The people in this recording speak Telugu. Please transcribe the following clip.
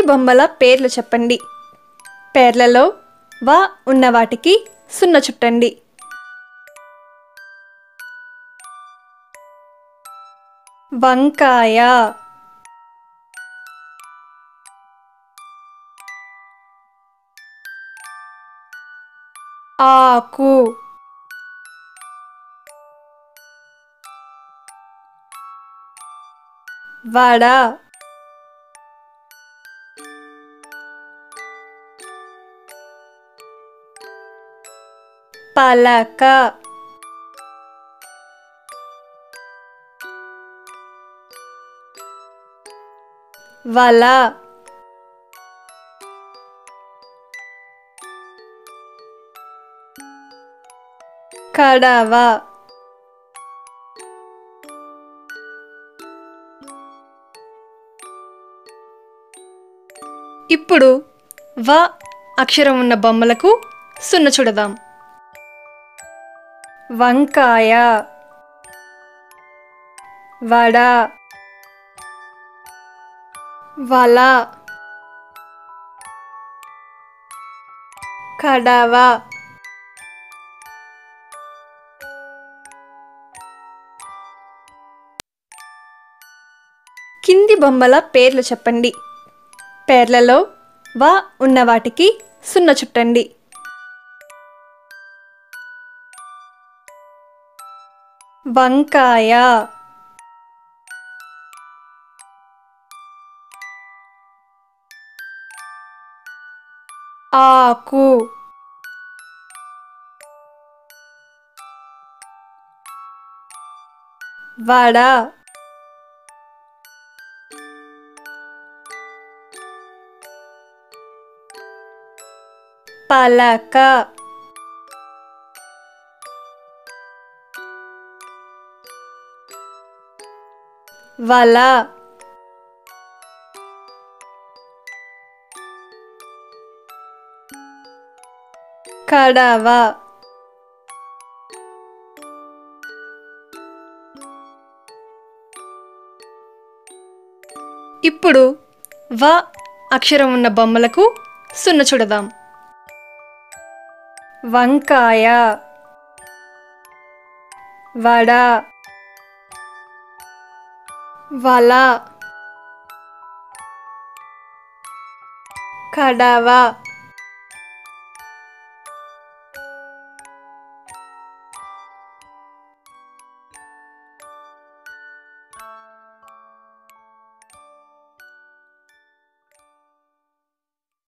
బొమ్మల పేర్లు చెప్పండి పేర్లలో వా ఉన్న వాటికి సున్న చుట్టండి వంకాయ ఆకు వడ పలక వల కడవ ఇప్పుడు వ అక్షరం ఉన్న బొమ్మలకు సున్న చూడదాం వంకాయ వడ వల కడవ కింది బొమ్మల పేర్లు చెప్పండి పేర్లలో వా ఉన్న వాటికి సున్న చుట్టండి వంకాయ ఆకు వడ పలక వల కడవ ఇప్పుడు వ అక్షరం ఉన్న బొమ్మలకు సున్న చూడదాం వంకాయ వడ వల కడవ